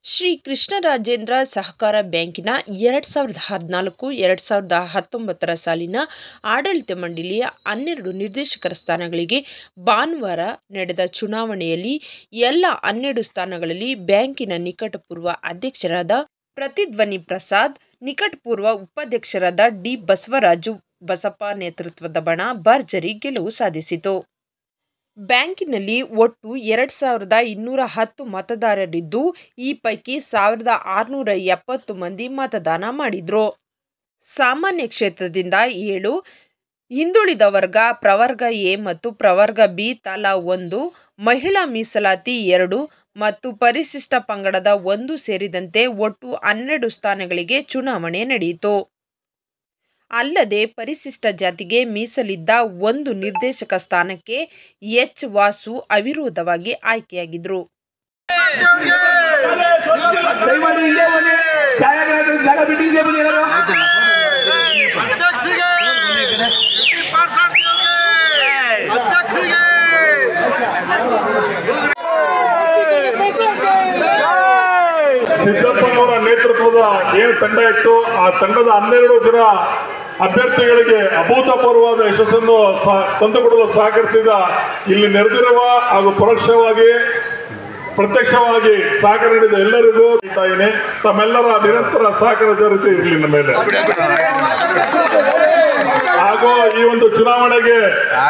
ಶ್ರೀ ಕೃಷ್ಣರಾಜೇಂದ್ರ ಸಹಕಾರ ಬ್ಯಾಂಕಿನ ಎರಡು ಸಾವಿರದ ಹದಿನಾಲ್ಕು ಎರಡು ಸಾವಿರದ ಹತ್ತೊಂಬತ್ತರ ಸಾಲಿನ ಆಡಳಿತ ಮಂಡಳಿಯ ಹನ್ನೆರಡು ನಿರ್ದೇಶಕರ ಸ್ಥಾನಗಳಿಗೆ ಭಾನುವಾರ ನಡೆದ ಚುನಾವಣೆಯಲ್ಲಿ ಎಲ್ಲ ಹನ್ನೆರಡು ಸ್ಥಾನಗಳಲ್ಲಿ ಬ್ಯಾಂಕಿನ ನಿಕಟಪೂರ್ವ ಅಧ್ಯಕ್ಷರಾದ ಪ್ರತಿಧ್ವನಿ ಪ್ರಸಾದ್ ನಿಕಟಪೂರ್ವ ಉಪಾಧ್ಯಕ್ಷರಾದ ಡಿ ಬಸವರಾಜು ಬಸಪ್ಪ ನೇತೃತ್ವದ ಬಣ ಭರ್ಜರಿ ಗೆಲುವು ಸಾಧಿಸಿತು ಬ್ಯಾಂಕಿನಲ್ಲಿ ಒಟ್ಟು ಎರಡು ಸಾವಿರದ ಇನ್ನೂರ ಹತ್ತು ಮತದಾರರಿದ್ದು ಈ ಪೈಕಿ ಸಾವಿರದ ಆರುನೂರ ಎಪ್ಪತ್ತು ಮಂದಿ ಮತದಾನ ಮಾಡಿದ್ರು ಸಾಮಾನ್ಯ ಕ್ಷೇತ್ರದಿಂದ ಏಳು ಹಿಂದುಳಿದ ವರ್ಗ ಪ್ರವರ್ಗ ಎ ಮತ್ತು ಪ್ರವರ್ಗ ಬಿ ತಲಾ ಒಂದು ಮಹಿಳಾ ಮೀಸಲಾತಿ ಎರಡು ಮತ್ತು ಪರಿಶಿಷ್ಟ ಪಂಗಡದ ಒಂದು ಸೇರಿದಂತೆ ಒಟ್ಟು ಹನ್ನೆರಡು ಸ್ಥಾನಗಳಿಗೆ ಚುನಾವಣೆ ನಡೆಯಿತು ಅಲ್ಲದೆ ಪರಿಶಿಷ್ಟ ಜಾತಿಗೆ ಮೀಸಲಿದ್ದ ಒಂದು ನಿರ್ದೇಶಕ ಸ್ಥಾನಕ್ಕೆ ಎಚ್ ವಾಸು ಅವಿರೋಧವಾಗಿ ಆಯ್ಕೆಯಾಗಿದ್ರು ದಯಮಾಡಿ ಇಲ್ಲೇ ಬನ್ನಿ ಛಾಯಾಗ್ರಾಹಕರು ಜಾಗ ಬಿಟ್ಟು ಇಲ್ಲೇ ಬನ್ನಿ ಎಲ್ಲರೂ. ಅಧ್ಯಕ್ಷರಿಗೆ ಪಾರ್ಸಾಡ್ತಿವ್ರಿಗೆ ಅಧ್ಯಕ್ಷರಿಗೆ ಸಿದ್ದಪ್ಪನವರ ನೇತೃತ್ವದ ಏನು ತಂಡ ಇತ್ತು ಆ ತಂಡದ ಹನ್ನೆರಡು ಜನ ಅಭ್ಯರ್ಥಿಗಳಿಗೆ ಅಭೂತಪೂರ್ವವಾದ ಯಶಸ್ಸನ್ನು ಸಹ ತಂದುಕೊಡಲು ಸಹಕರಿಸಿದ ಇಲ್ಲಿ ನೆರೆದಿರುವ ಹಾಗೂ ಪರೋಕ್ಷವಾಗಿ ಪ್ರತ್ಯಕ್ಷವಾಗಿ ಸಹಕಾರ ನೀಡಿದ ಎಲ್ಲರಿಗೂ ಇದ್ದೇನೆ ತಮ್ಮೆಲ್ಲರ ನಿರಂತರ ಸಹಕಾರ ಜೊತೆ ಇರಲಿ ನಮ್ಮ ಮೇಲೆ ಹಾಗೂ ಈ ಒಂದು ಚುನಾವಣೆಗೆ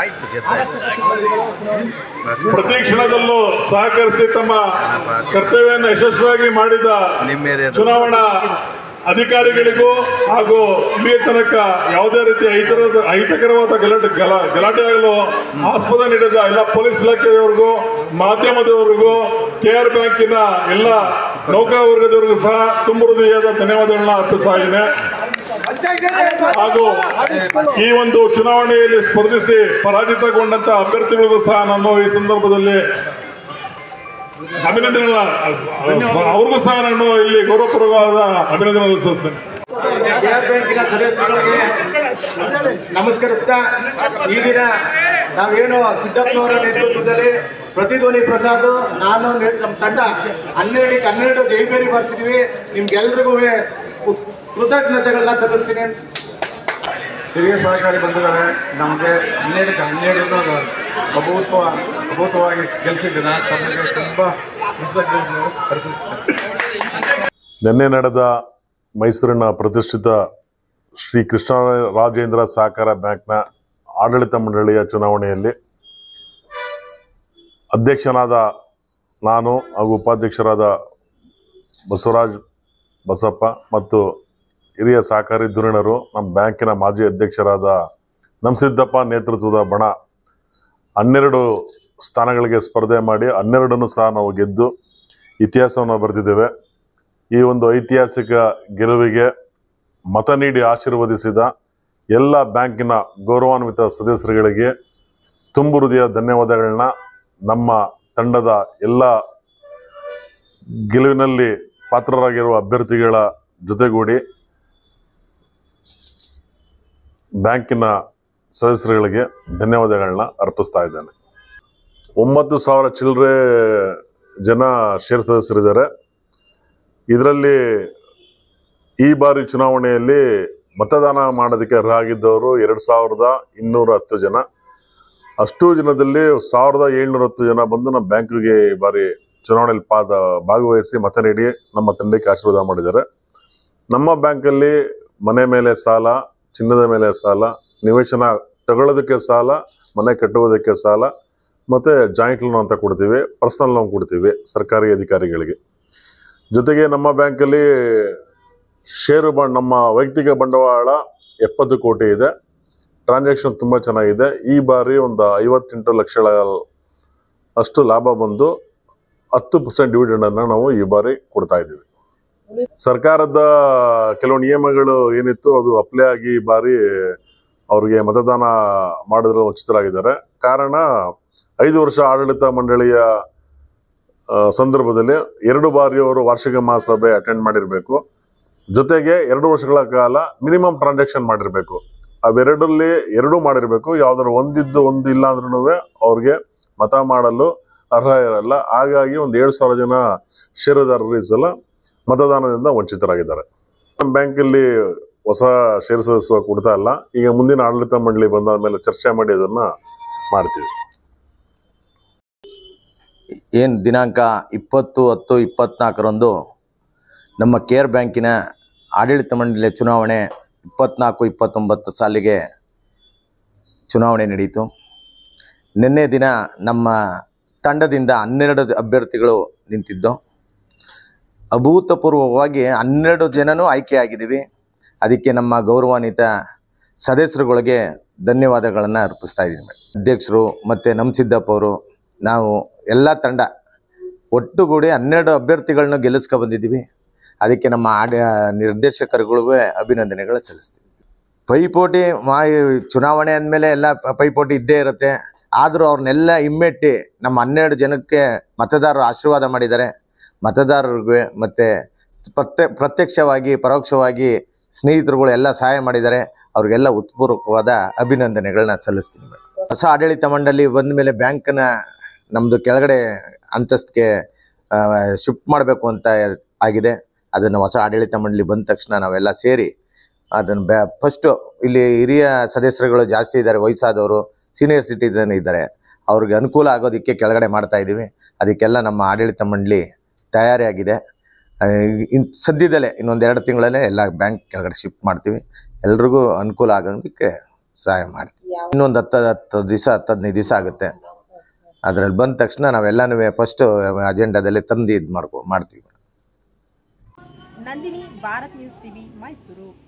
ಪ್ರತಿ ಕ್ಷಣದಲ್ಲೂ ಸಹಕರಿಸಿ ತಮ್ಮ ಕರ್ತವ್ಯವನ್ನು ಯಶಸ್ವಿಯಾಗಿ ಮಾಡಿದ ಚುನಾವಣಾ ಅಧಿಕಾರಿಗಳಿಗೂ ಹಾಗೂ ಇಲ್ಲಿಯ ತನಕ ಯಾವುದೇ ರೀತಿಯ ಅಹಿತರದ ಅಹಿತಕರವಾದ ಗಲಾಟೆ ಗಲ ಗಲಾಟೆ ಆಗಲು ಆಸ್ಪದ ನೀಡಿದ ಎಲ್ಲ ಪೊಲೀಸ್ ಇಲಾಖೆಯವರಿಗೂ ಮಾಧ್ಯಮದವರಿಗೂ ಕೆ ಆರ್ ಬ್ಯಾಂಕಿನ ಎಲ್ಲ ನೌಕಾ ವರ್ಗದವರಿಗೂ ಸಹ ತುಂಬ ಹೃದಯದ ಧನ್ಯವಾದಗಳನ್ನ ಅರ್ಪಿಸ್ತಾ ಇದ್ದೇನೆ ಹಾಗೂ ಈ ಒಂದು ಚುನಾವಣೆಯಲ್ಲಿ ಸ್ಪರ್ಧಿಸಿ ಪರಾಜಿತಗೊಂಡಂತ ಅಭ್ಯರ್ಥಿಗಳಿಗೂ ಸಹ ನಾನು ಈ ಸಂದರ್ಭದಲ್ಲಿ ಅಭಿನಂದನೆಗಳ ಅವ್ರಿಗೂ ಸಹ ನಾನು ಇಲ್ಲಿ ಗೌರವಪೂರ್ವವಾದ ಅಭಿನಂದನೆ ಸಲ್ಲಿಸ್ತೇನೆ ಕೆಆರ್ ಬ್ಯಾಂಕಿನ ಸದಸ್ಯರಿಗೆ ನಮಸ್ಕರಿಸ್ತಾ ಈ ದಿನ ನಾವೇನು ಸಿದ್ದಪ್ಪನವರ ನೇತೃತ್ವದಲ್ಲಿ ಪ್ರತಿಧ್ವನಿ ಪ್ರಸಾದ್ ನಾನು ನೆ- ನಮ್ಮ ತಂಡ ಹನ್ನೆರಡಕ್ಕೆ ಹನ್ನೆರಡು ಜೈಬೇರಿ ಬರ್ಸಿದ್ವಿ ನಿಮ್ಗೆಲ್ರಿಗೂ ಕೃತಜ್ಞತೆಗಳನ್ನ ಸಲ್ಲಿಸ್ತೀನಿ ಹಿರಿಯ ಸಹಕಾರಿ ಬಂಧುಗಳೇ ನಮಗೆ ಹನ್ನೆರಡಕ್ಕೆ ಹನ್ನೆರಡು ಅಭೂತ್ವ ಅಭೂತವಾಗಿ ಗೆಲ್ಲಿಸಿದ್ದೀರ ತಮಗೆ ತುಂಬ ಕೃತಜ್ಞತೆಗಳು ಅರ್ಪಿಸುತ್ತೇನೆ ನಿನ್ನೆ ನಡೆದ ಮೈಸೂರಿನ ಪ್ರತಿಷ್ಠಿತ ಶ್ರೀ ಕೃಷ್ಣ ರಾಜೇಂದ್ರ ಸಹಕಾರ ಬ್ಯಾಂಕ್ನ ಆಡಳಿತ ಮಂಡಳಿಯ ಚುನಾವಣೆಯಲ್ಲಿ ಅಧ್ಯಕ್ಷನಾದ ನಾನು ಹಾಗೂ ಉಪಾಧ್ಯಕ್ಷರಾದ ಬಸವರಾಜ್ ಬಸಪ್ಪ ಮತ್ತು ಹಿರಿಯ ಸಹಕಾರಿ ಧುರೀಣರು ನಮ್ಮ ಬ್ಯಾಂಕಿನ ಮಾಜಿ ಅಧ್ಯಕ್ಷರಾದ ನಮಸಿದ್ದಪ್ಪ ನೇತೃತ್ವದ ಬಣ ಹನ್ನೆರಡು ಸ್ಥಾನಗಳಿಗೆ ಸ್ಪರ್ಧೆ ಮಾಡಿ ಹನ್ನೆರಡನ್ನು ಸಹ ನಾವು ಗೆದ್ದು ಇತಿಹಾಸವನ್ನು ಬರೆದಿದ್ದೇವೆ ಈ ಒಂದು ಐತಿಹಾಸಿಕ ಗೆಲುವಿಗೆ ಮತ ನೀಡಿ ಆಶೀರ್ವದಿಸಿದ ಎಲ್ಲ ಬ್ಯಾಂಕಿನ ಗೌರವಾನ್ವಿತ ಸದಸ್ಯರುಗಳಿಗೆ ತುಂಬು ಹೃದಯ ಧನ್ಯವಾದಗಳನ್ನ ನಮ್ಮ ತಂಡದ ಎಲ್ಲ ಗೆಲುವಿನಲ್ಲಿ ಪಾತ್ರರಾಗಿರುವ ಅಭ್ಯರ್ಥಿಗಳ ಜೊತೆಗೂಡಿ ಬ್ಯಾಂಕಿನ ಸದಸ್ಯರುಗಳಿಗೆ ಧನ್ಯವಾದಗಳನ್ನ ಅರ್ಪಿಸ್ತಾ ಇದ್ದೇನೆ ಒಂಬತ್ತು ಸಾವಿರ ಚಿಲ್ಲರೆ ಜನ ಷೇರ್ ಸದಸ್ಯರಿದ್ದಾರೆ ಇದರಲ್ಲಿ ಈ ಬಾರಿ ಚುನಾವಣೆಯಲ್ಲಿ ಮತದಾನ ಮಾಡೋದಕ್ಕೆ ಅರ್ಹರಾಗಿದ್ದವರು ಎರಡು ಸಾವಿರದ ಇನ್ನೂರ ಹತ್ತು ಜನ ಅಷ್ಟು ಜನದಲ್ಲಿ ಸಾವಿರದ ಏಳ್ನೂರ ಹತ್ತು ಜನ ಬಂದು ನಮ್ಮ ಬ್ಯಾಂಕಿಗೆ ಈ ಬಾರಿ ಚುನಾವಣೆಯಲ್ಲಿ ಪಾದ ಭಾಗವಹಿಸಿ ಮತ ನೀಡಿ ನಮ್ಮ ತಂಡಕ್ಕೆ ಆಶೀರ್ವಾದ ಮಾಡಿದ್ದಾರೆ ನಮ್ಮ ಬ್ಯಾಂಕಲ್ಲಿ ಮನೆ ಮೇಲೆ ಸಾಲ ಚಿನ್ನದ ಮೇಲೆ ಸಾಲ ನಿವೇಶನ ತಗೊಳ್ಳೋದಕ್ಕೆ ಸಾಲ ಮನೆ ಕಟ್ಟುವುದಕ್ಕೆ ಸಾಲ ಮತ್ತು ಜಾಯಿಂಟ್ ಲೋನ್ ಅಂತ ಕೊಡ್ತೀವಿ ಪರ್ಸನಲ್ ಲೋನ್ ಕೊಡ್ತೀವಿ ಸರ್ಕಾರಿ ಅಧಿಕಾರಿಗಳಿಗೆ ಜೊತೆಗೆ ನಮ್ಮ ಬ್ಯಾಂಕಲ್ಲಿ ಷೇರು ಬ ನಮ್ಮ ವೈಯಕ್ತಿಕ ಬಂಡವಾಳ ಎಪ್ಪತ್ತು ಕೋಟಿ ಇದೆ ಟ್ರಾನ್ಸಾಕ್ಷನ್ ತುಂಬ ಚೆನ್ನಾಗಿದೆ ಈ ಬಾರಿ ಒಂದು ಐವತ್ತೆಂಟು ಲಕ್ಷಗಳ ಅಷ್ಟು ಲಾಭ ಬಂದು ಹತ್ತು ಪರ್ಸೆಂಟ್ ಡಿವಿಡೆಂಡನ್ನು ನಾವು ಈ ಬಾರಿ ಕೊಡ್ತಾ ಇದ್ದೀವಿ ಸರ್ಕಾರದ ಕೆಲವು ನಿಯಮಗಳು ಏನಿತ್ತು ಅದು ಅಪ್ಲೈ ಆಗಿ ಈ ಬಾರಿ ಅವ್ರಿಗೆ ಮತದಾನ ಮಾಡಿದ್ರೆ ವಂಚಿತರಾಗಿದ್ದಾರೆ ಕಾರಣ ಐದು ವರ್ಷ ಆಡಳಿತ ಮಂಡಳಿಯ ಆ, ಸಂದರ್ಭದಲ್ಲಿ ಎರಡು ಬಾರಿ ಅವರು ವಾರ್ಷಿಕ ಮಹಾಸಭೆ ಅಟೆಂಡ್ ಮಾಡಿರಬೇಕು ಜೊತೆಗೆ ಎರಡು ವರ್ಷಗಳ ಕಾಲ ಮಿನಿಮಮ್ ಟ್ರಾನ್ಸಾಕ್ಷನ್ ಮಾಡಿರಬೇಕು ಅವೆರಡರಲ್ಲಿ ಎರಡೂ ಮಾಡಿರಬೇಕು ಯಾವ್ದಾದ್ರು ಒಂದಿದ್ದು ಒಂದು ಇಲ್ಲ ಅಂದ್ರೂ ಅವ್ರಿಗೆ ಮತ ಮಾಡಲು ಅರ್ಹ ಇರಲ್ಲ ಹಾಗಾಗಿ ಒಂದು ಏಳು ಸಾವಿರ ಜನ ಷೇರುದಾರರು ಈ ಸಲ ಮತದಾನದಿಂದ ವಂಚಿತರಾಗಿದ್ದಾರೆ ನಮ್ಮ ಬ್ಯಾಂಕಲ್ಲಿ ಹೊಸ ಷೇರು ಸದಸ್ಯ ಕೊಡ್ತಾ ಇಲ್ಲ ಈಗ ಮುಂದಿನ ಆಡಳಿತ ಮಂಡಳಿ ಬಂದಾದ ಮೇಲೆ ಚರ್ಚೆ ಮಾಡಿ ಅದನ್ನ ಮಾಡ್ತೀವಿ ಏನು ದಿನಾಂಕ ಇಪ್ಪತ್ತು ಹತ್ತು ಇಪ್ಪತ್ನಾಲ್ಕರಂದು ನಮ್ಮ ಕೇರ್ ಬ್ಯಾಂಕಿನ ಆಡಳಿತ ಮಂಡಳಿಯ ಚುನಾವಣೆ ಇಪ್ಪತ್ನಾಲ್ಕು ಇಪ್ಪತ್ತೊಂಬತ್ತು ಸಾಲಿಗೆ ಚುನಾವಣೆ ನಡೆಯಿತು ನಿನ್ನೆ ದಿನ ನಮ್ಮ ತಂಡದಿಂದ ಹನ್ನೆರಡು ಅಭ್ಯರ್ಥಿಗಳು ನಿಂತಿದ್ದು ಅಭೂತಪೂರ್ವವಾಗಿ ಹನ್ನೆರಡು ಜನನೂ ಆಯ್ಕೆಯಾಗಿದ್ದೀವಿ ಅದಕ್ಕೆ ನಮ್ಮ ಗೌರವಾನ್ವಿತ ಸದಸ್ಯರುಗಳಿಗೆ ಧನ್ಯವಾದಗಳನ್ನು ಅರ್ಪಿಸ್ತಾ ಇದ್ದೀನಿ ಅಧ್ಯಕ್ಷರು ಮತ್ತು ನಮ್ಮ ಸಿದ್ದಪ್ಪ ಅವರು ನಾವು ಎಲ್ಲ ತಂಡ ಒಟ್ಟುಗೂಡಿ ಹನ್ನೆರಡು ಅಭ್ಯರ್ಥಿಗಳನ್ನ ಗೆಲ್ಲಿಸ್ಕೊ ಬಂದಿದ್ದೀವಿ ಅದಕ್ಕೆ ನಮ್ಮ ಆಡ ನಿರ್ದೇಶಕರುಗಳಿಗೂ ಅಭಿನಂದನೆಗಳು ಸಲ್ಲಿಸ್ತೀವಿ ಪೈಪೋಟಿ ಮಾ ಚುನಾವಣೆ ಅಂದಮೇಲೆ ಎಲ್ಲ ಪ- ಪೈಪೋಟಿ ಇದ್ದೇ ಇರುತ್ತೆ ಆದರೂ ಅವ್ರನ್ನೆಲ್ಲ ಹಿಮ್ಮೆಟ್ಟಿ ನಮ್ಮ ಹನ್ನೆರಡು ಜನಕ್ಕೆ ಮತದಾರರು ಆಶೀರ್ವಾದ ಮಾಡಿದ್ದಾರೆ ಮತದಾರರಿಗೆ ಮತ್ತು ಪ್ರತ್ಯ ಪ್ರತ್ಯಕ್ಷವಾಗಿ ಪರೋಕ್ಷವಾಗಿ ಸ್ನೇಹಿತರುಗಳು ಎಲ್ಲ ಸಹಾಯ ಮಾಡಿದ್ದಾರೆ ಅವ್ರಿಗೆಲ್ಲ ಉತ್ಪೂರ್ವಕವಾದ ಅಭಿನಂದನೆಗಳನ್ನ ಸಲ್ಲಿಸ್ತೀನಿ ಹೊಸ ಆಡಳಿತ ಮಂಡಳಿ ಬಂದ ಮೇಲೆ ಬ್ಯಾಂಕ್ನ ನಮ್ಮದು ಕೆಳಗಡೆ ಅಂತಸ್ತಿಗೆ ಶಿಫ್ಟ್ ಮಾಡಬೇಕು ಅಂತ ಆಗಿದೆ ಅದನ್ನು ಹೊಸ ಆಡಳಿತ ಮಂಡಳಿ ಬಂದ ತಕ್ಷಣ ನಾವೆಲ್ಲ ಸೇರಿ ಅದನ್ನು ಬ್ಯಾ ಫಸ್ಟು ಇಲ್ಲಿ ಹಿರಿಯ ಸದಸ್ಯರುಗಳು ಜಾಸ್ತಿ ಇದ್ದಾರೆ ವಯಸ್ಸಾದವರು ಸೀನಿಯರ್ ಸಿಟಿಸನ್ ಇದ್ದಾರೆ ಅವ್ರಿಗೆ ಅನುಕೂಲ ಆಗೋದಕ್ಕೆ ಕೆಳಗಡೆ ಮಾಡ್ತಾ ಇದ್ದೀವಿ ಅದಕ್ಕೆಲ್ಲ ನಮ್ಮ ಆಡಳಿತ ಮಂಡಳಿ ತಯಾರಿಯಾಗಿದೆ ಆ, ಇನ್ ಸದ್ಯದಲ್ಲೇ ಇನ್ನೊಂದು ಎರಡು ತಿಂಗಳಲ್ಲೇ ಎಲ್ಲ ಬ್ಯಾಂಕ್ ಕೆಳಗಡೆ ಶಿಫ್ಟ್ ಮಾಡ್ತೀವಿ ಎಲ್ರಿಗೂ ಅನುಕೂಲ ಆಗೋದಕ್ಕೆ ಸಹಾಯ ಮಾಡ್ತೀವಿ ಇನ್ನೊಂದು ಹತ್ತು ಹತ್ತು ದಿವಸ ಹತ್ತು ಹದಿನೈದು ದಿವಸ ಆಗುತ್ತೆ ಅದ್ರಲ್ಲಿ ಬಂದ ತಕ್ಷಣ ನಾವೆಲ್ಲನೂ ಫಸ್ಟ್ ಅಜೆಂಡಾದಲ್ಲಿ ತಂದು ಇದು ಮಾಡ್ಕೊ ಮಾಡ್ತೀವಿ ನಂದಿನಿ ಭಾರತ್ ನ್ಯೂಸ್ ಟಿವಿ ಮೈಸೂರು